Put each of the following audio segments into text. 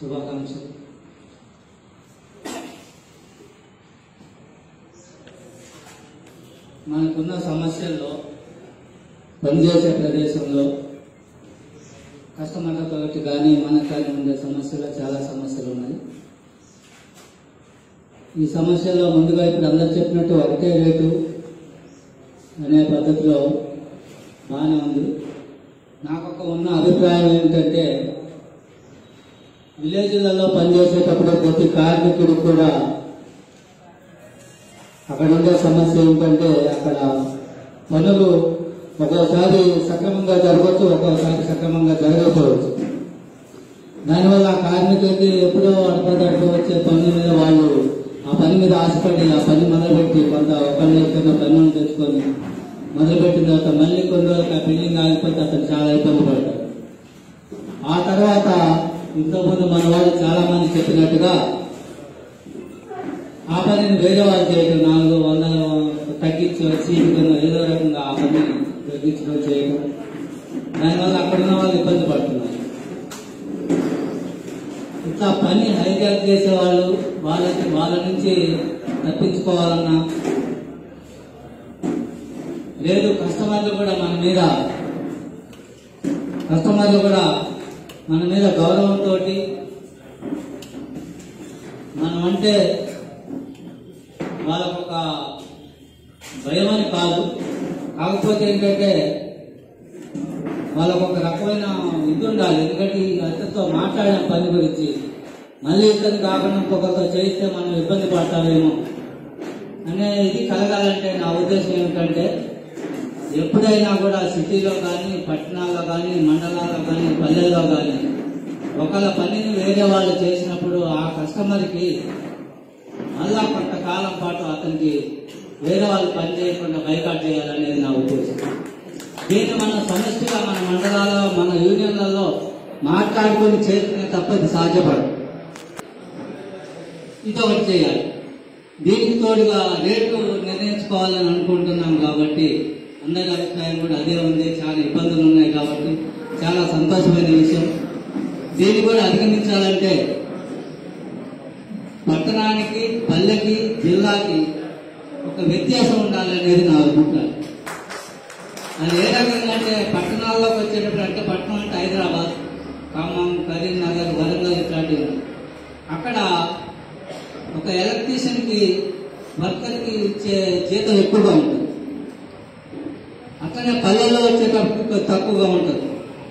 శుభాకాంక్షలు మనకున్న సమస్యల్లో పనిచేసే ప్రదేశంలో కస్టమర్లతో కానీ మనకు కానీ ఉండే సమస్యలు చాలా సమస్యలు ఉన్నాయి ఈ సమస్యలో ముందుగా ఇప్పుడు అందరు చెప్పినట్టు ఒకటే రేటు అనే పద్ధతిలో బాగానే ఉంది నాకొక ఉన్న అభిప్రాయం ఏంటంటే విలేజ్లలో పనిచేసేటప్పుడు ప్రతి కార్మికుడు కూడా అక్కడ ఉండే సమస్య ఏంటంటే అక్కడ పనులు ఒక్కోసారి సక్రమంగా జరగవచ్చు ఒక్కోసారి సక్రమంగా జరగకపోవచ్చు దానివల్ల ఆ కార్మికులకి ఎప్పుడో అడపదడప వచ్చే పని మీద వాళ్ళు ఆ పని మీద ఆశపడి ఆ పని మొదలుపెట్టి కొంత ఒకళ్ళు కింద పనులను తెచ్చుకొని మొదలుపెట్టిన తర్వాత మళ్ళీ కొన్ని రోజులు ఆ బిల్డింగ్ ఆగిపోతే అతను చాలా ఇబ్బంది పడతాడు ఆ తర్వాత ఇంతకుముందు మన వాళ్ళు చాలా మంది చెప్పినట్టుగా ఆ పనిని వేరే వాళ్ళు చేయడం నాలుగు వందలు తగ్గించి వచ్చి ఇంకొన్ని ఏదో రకంగా ఆ పని తగ్గించడం చేయడం దానివల్ల అక్కడ ఉన్న వాళ్ళు ఇబ్బంది పడుతున్నారు ఇట్లా పని హైజాక్ చేసే వాళ్ళు వాళ్ళకి వాళ్ళ నుంచి తప్పించుకోవాలన్నా లేదు కస్టమర్లు కూడా మన మీద కస్టమర్లు కూడా మన మీద గౌరవంతో మనం అంటే వాళ్ళకొక భయం అని కాదు కాకపోతే ఏంటంటే వాళ్ళకు ఒక రకమైన ఇది ఉండాలి ఎందుకంటే ఈ అతనితో మాట్లాడిన పని గురించి మళ్ళీ ఇతను కాకుండా ఇంకొకరితో చేయిస్తే మనం ఇబ్బంది పడతామేమో అనే ఇది కలగాలంటే నా ఉద్దేశం ఏమిటంటే ఎప్పుడైనా కూడా సిటీలో కానీ పట్టణాల్లో కానీ మండలాల్లో కానీ పల్లెల్లో కానీ ఒకళ్ళ పనిని వేరే వాళ్ళు చేసినప్పుడు ఆ కస్టమర్కి మళ్ళా కొంతకాలం పాటు అతనికి వేరే వాళ్ళు పని చేయకుండా బైకాట్ చేయాలనేది నా ఉద్దేశం దీన్ని మనం సమష్టిగా మన మండలాల్లో మన యూనియన్లలో మాట్లాడుకొని చేసుకునే తప్ప ఇది సాధ్యపడదు ఇది ఒకటి చేయాలి దీనికి తోడుగా రేటు నిర్ణయించుకోవాలని అనుకుంటున్నాం కాబట్టి అందరి అభిప్రాయం కూడా అదే ఉంది చాలా ఇబ్బందులు ఉన్నాయి కాబట్టి చాలా సంతోషమైన విషయం దీన్ని కూడా అధిగమించాలంటే పట్టణానికి పల్లెకి జిల్లాకి ఒక వ్యత్యాసం ఉండాలనేది నా అభిప్రాయం అది ఏ రకంగా అంటే పట్టణాల్లోకి వచ్చేటప్పుడు అంటే పట్టణం అంటే హైదరాబాద్ ఖమ్మం కరీంనగర్ వరంగల్ ఇట్లాంటివి ఉన్నాయి. అక్కడ ఒక ఎలక్ట్రీషియన్ కి వర్కర్ కి ఇచ్చే జీతం ఎక్కువగా ఉంటుంది అట్లనే పల్లెల్లో వచ్చేటప్పుడు కొద్ది తక్కువగా ఉంటుంది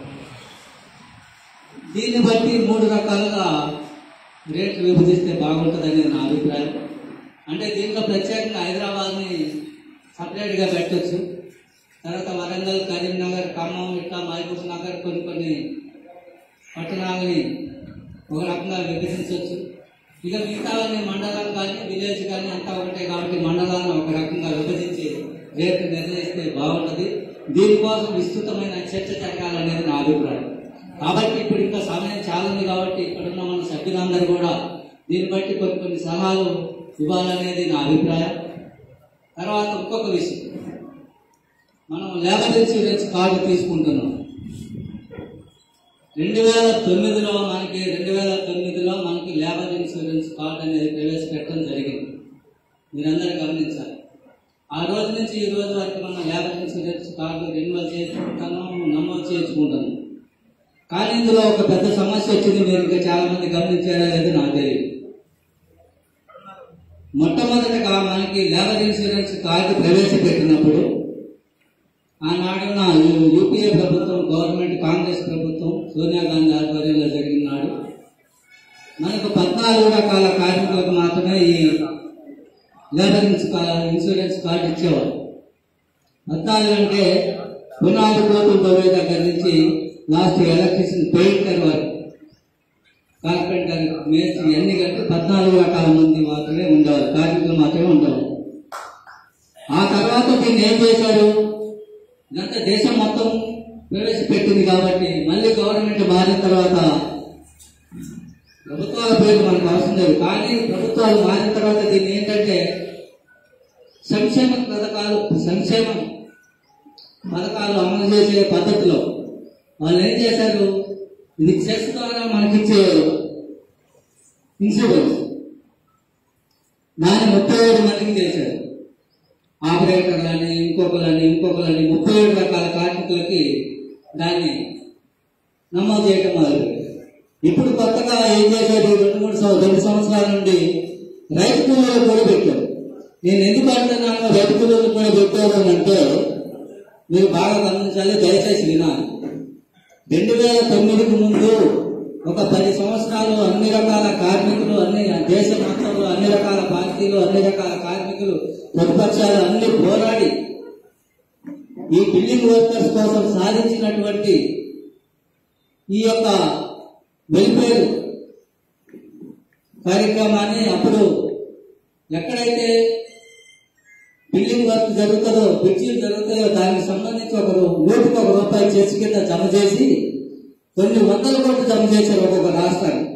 దీన్ని బట్టి మూడు రకాలుగా రేట్లు విభజిస్తే బాగుంటుందని నా అభిప్రాయం అంటే దీంట్లో ప్రత్యేకంగా హైదరాబాద్ని సపరేట్గా పెట్టొచ్చు తర్వాత వరంగల్ కరీంనగర్ ఖమ్మం ఇట్లా మహబూబ్ నగర్ కొన్ని కొన్ని పట్టణాలని ఒక రకంగా విభజించవచ్చు ఇక మిగతావన్నీ మండలం కానీ విలేజ్ కానీ అంతా ఒకటే కాబట్టి మండలాలను ఒక రకంగా విభజించి రేటు నిర్ణయిస్తే బాగుంటుంది దీనికోసం విస్తృతమైన చర్చ జరగాలనేది నా అభిప్రాయం కాబట్టి ఇప్పుడు ఇంకా సమయం చాలా ఉంది కాబట్టి ఇక్కడున్న మన సభ్యులందరూ కూడా దీన్ని బట్టి కొన్ని కొన్ని సలహాలు ఇవ్వాలనేది నా అభిప్రాయం తర్వాత ఇంకొక విషయం మనం లేబర్ ఇన్సూరెన్స్ కార్డు తీసుకుంటున్నాం రెండు వేల తొమ్మిదిలో మనకి రెండు వేల తొమ్మిదిలో మనకి లేబర్ ఇన్సూరెన్స్ కార్డు అనేది ప్రవేశపెట్టడం జరిగింది మీరందరూ గమనించాలి ఆ రోజు నుంచి ఈ రోజు వరకు మనం లేబర్ ఇన్సూరెన్స్ కార్డు రెన్యువల్ చేసుకుంటున్నాం నమోదు చేసుకుంటున్నాం కానీ ఇందులో ఒక పెద్ద సమస్య వచ్చింది మీరు ఇంకా చాలా మంది గమనించారా లేదు నాకు తెలియదు మొట్టమొదటగా మనకి లేబర్ ఇన్సూరెన్స్ కార్డు ప్రవేశపెట్టినప్పుడు ఆనాడున్న యూ- యూపీఏ ప్రభుత్వం గవర్నమెంట్ కాంగ్రెస్ ప్రభుత్వం సోనియా గాంధీ ఆధ్వర్యంలో జరిగిన నాడు మనకు పద్నాలుగు రకాల కార్మికులకు మాత్రమే ఈ లేబర్ ఇన్స్- ఇన్సూరెన్స్ కార్డు ఇచ్చేవారు పద్నాలుగు అంటే పునాది కోతులు తవ్వే దగ్గర నుంచి లాస్ట్ ఎలక్ట్రిసిటీ పెయింటర్ వరకు కార్పెంటర్ మేస్త్రి అన్ని కలిపి పద్నాలుగు రకాల మంది మాత్రమే ఉండేవారు కార్మికులు మాత్రమే ఉండేవారు ఆ తర్వాత దీన్ని ఏం చేశారు ఇదంతా దేశం మొత్తం ప్రవేశపెట్టింది కాబట్టి మళ్ళీ గవర్నమెంట్ మారిన తర్వాత ప్రభుత్వాల పేరు మనకు అవసరం లేదు కానీ ప్రభుత్వాలు మారిన తర్వాత దీన్ని ఏంటంటే సంక్షేమ పథకాలు సంక్షేమ పథకాలు అమలు చేసే పద్ధతిలో వాళ్ళు ఏం చేశారు ఇది చెస్ ద్వారా మనకిచ్చే ఇన్సూరెన్స్ దాన్ని ముప్పై ఏడు మందికి చేశారు ఆపరేటర్లని ఇంకొకలని ఇంకొకలని ముప్పై ఏడు రకాల కార్మికులకి దాన్ని నమోదు చేయటం మొదలు ఇప్పుడు కొత్తగా ఏం చేశారు ఈ రెండు మూడు సంవ- రెండు సంవత్సరాల నుండి రైతు కూలీలకు కూడా పెట్టారు నేను ఎందుకు అంటున్నాను రైతు కూలీలకు కూడా పెట్టారు అని అంటే మీరు బాగా గమనించాలి దయచేసి వినాలి రెండు వేల తొమ్మిదికి ముందు ఒక పది సంవత్సరాలు అన్ని రకాల కార్మికులు అన్ని దేశ మొత్తంలో అన్ని రకాల పార్టీలు అన్ని రకాల కార్మికులు ప్రతిపక్షాలు అన్ని పోరాడి ఈ బిల్డింగ్ వర్కర్స్ కోసం సాధించినటువంటి ఈ యొక్క వెల్ఫేర్ కార్యక్రమాన్ని అప్పుడు ఎక్కడైతే బిల్డింగ్ వర్క్ జరుగుతుందో బ్రిడ్జీలు జరుగుతాయో దానికి సంబంధించి ఒక రూ- నూటికి ఒక రూపాయి చేసి కింద జమ చేసి కొన్ని వందల కోట్లు జమ చేశారు ఒక్కొక్క రాష్ట్రానికి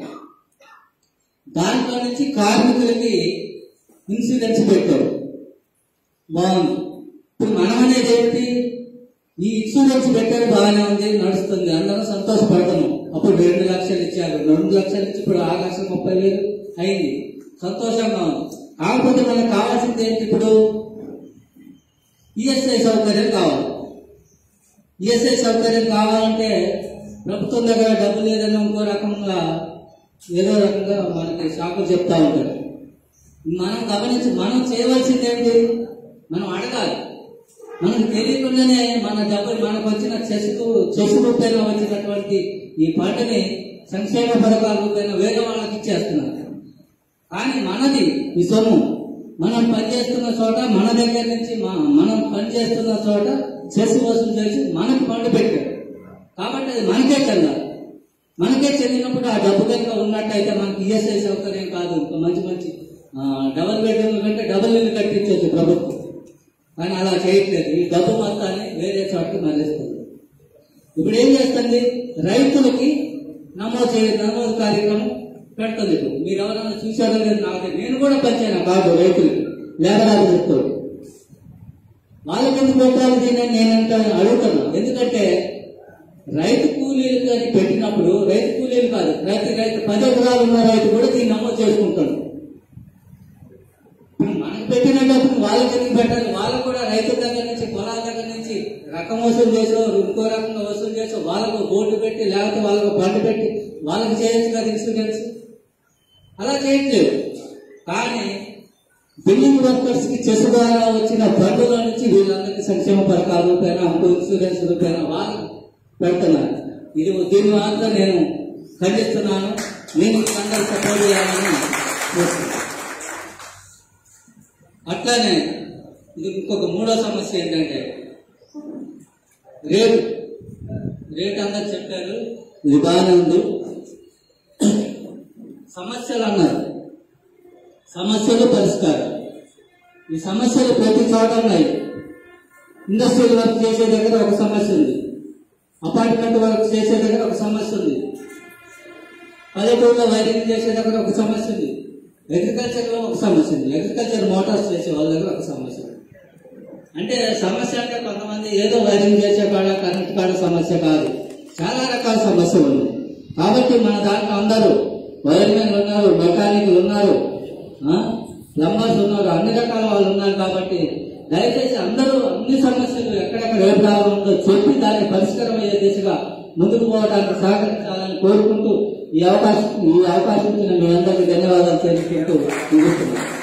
దాంట్లో నుంచి కార్మికులకి ఇన్సూరెన్స్ పెట్టారు బాగుంది ఇప్పుడు మనం అనేది ఏంటి ఈ ఇన్సూరెన్స్ పెట్టారు బాగానే ఉంది నడుస్తుంది అందరం సంతోషపడుతున్నాం అప్పుడు రెండు లక్షలు ఇచ్చారు రెండు లక్షలు ఇచ్చి ఇప్పుడు ఆరు లక్షల ముప్పై వేలు అయింది సంతోషంగా ఉంది కాకపోతే మనకు కావాల్సింది ఏంటి ఇప్పుడు ఈఎస్ఐ సౌకర్యం కావాలి ఈఎస్ఐ సౌకర్యం కావాలంటే ప్రభుత్వం దగ్గర డబ్బు లేదని ఇంకో రకంగా ఏదో రకంగా మనకి షాకులు చెప్తా ఉంటారు మనం గమనించి మనం చేయవలసింది ఏంటి మనం అడగాలి మనకు తెలియకుండానే మన డబ్బులు మనకు వచ్చిన చెసుకు చెసు రూపాయలు వచ్చినటువంటి ఈ పంటని సంక్షేమ పథకాల రూపాయన వేరే వాళ్ళకి ఇచ్చేస్తున్నారు కానీ మనది ఈ సొమ్ము మనం పనిచేస్తున్న చోట మన దగ్గర నుంచి మ- మనం పనిచేస్తున్న చోట చెస్ వసూలు చేసి మనకు పండు పెట్టాడు కాబట్టి అది మనకే చెందాలి మనకే చెందినప్పుడు ఆ డబ్బు కనుక ఉన్నట్టయితే మనకి ఈఎస్ఐ సౌకర్యం కాదు ఇంకా మంచి మంచి ఆ, డబుల్ బెడ్రూమ్ కంటే డబుల్ ఇల్లు కట్టించవచ్చు ప్రభుత్వం కానీ అలా చేయట్లేదు ఈ డబ్బు మొత్తాన్ని వేరే చోటకి మళ్ళిస్తుంది ఇప్పుడు ఏం చేస్తుంది రైతులకి నమోదు చే నమోదు కార్యక్రమం పెడుతుంది ఇప్పుడు మీరు ఎవరైనా చూసారో లేదు నాకు తెలియదు. నేను కూడా పంచాను బాబు రైతులకి లేబరాలు చెప్తాడు వాళ్ళకి ఎందుకు పెట్టాలి దీన్ని నేనంటే అడుగుతున్నా ఎందుకంటే రైతు కూలీలు అని పెట్టినప్పుడు రైతు కూలీలు కాదు రైతు రైతు పది ఎకరాలు ఉన్న రైతు కూడా దీన్ని నమోదు చేసుకుంటాడు ఇప్పుడు మనకు పెట్టిన డబ్బులు వాళ్ళకి ఎందుకు పెట్టాలి వాళ్ళు కూడా రైతుల దగ్గర నుంచి పొలాల దగ్గర నుంచి రకం వసూలు చేసో ఇంకో రకంగా వసూలు చేసో వాళ్ళకు బోర్డు పెట్టి లేకపోతే వాళ్ళకు బండి పెట్టి వాళ్ళకి చేయొచ్చు కదా ఇన్సూరెన్స్ అలా చేయట్లేదు కానీ బిల్డింగ్ వర్కర్స్ కి చెస్ ద్వారా వచ్చిన బండుల నుంచి వీళ్ళందరికీ సంక్షేమ పథకాల రూపాయన ఇంకో ఇన్సూరెన్స్ రూపాయన వాళ్ళు పెడుతున్నారు ఇది దీన్ని మాత్రం నేను ఖండిస్తున్నాను నేను మీకు అందరూ సపోర్ట్ చేయాలని కోరుతున్నాను. అట్లానే ఇది ఇంకొక మూడో సమస్య ఏంటంటే రేటు రేట్ అందరు చెప్పారు ఇది బాగానే ఉంది సమస్యలు అన్నారు సమస్యలు పరిష్కారం ఈ సమస్యలు ప్రతి చోట ఉన్నాయి ఇండస్ట్రియల్ వర్క్ చేసే దగ్గర ఒక సమస్య ఉంది అపార్ట్మెంట్ వర్క్ చేసే దగ్గర ఒక సమస్య ఉంది పల్లెటూరులో వైరింగ్ చేసే దగ్గర ఒక సమస్య ఉంది అగ్రికల్చర్ లో ఒక సమస్య ఉంది అగ్రికల్చర్ మోటార్స్ చేసే వాళ్ళ దగ్గర ఒక సమస్య ఉంది అంటే సమస్య అంటే కొంతమంది ఏదో వైరింగ్ చేసే కాడ కరెంట్ కాడ సమస్య కాదు చాలా రకాల సమస్యలు ఉన్నాయి కాబట్టి మన దాంట్లో అందరూ వైర్మెన్లు ఉన్నారు మెకానిక్లు ఉన్నారు ప్లంబర్స్ ఉన్నారు అన్ని రకాల వాళ్ళు ఉన్నారు కాబట్టి దయచేసి అందరూ అన్ని సమస్యలు ఎక్కడెక్కడ ఏ ప్రాబ్లం ఉందో చెప్పి దానికి పరిష్కారం అయ్యే దిశగా ముందుకు పోవడానికి సహకరించాలని కోరుకుంటూ ఈ అవకాశం ఈ అవకాశం ఇచ్చిన మీ అందరికీ ధన్యవాదాలు తెలుసుకుంటూ ముగిస్తున్నాను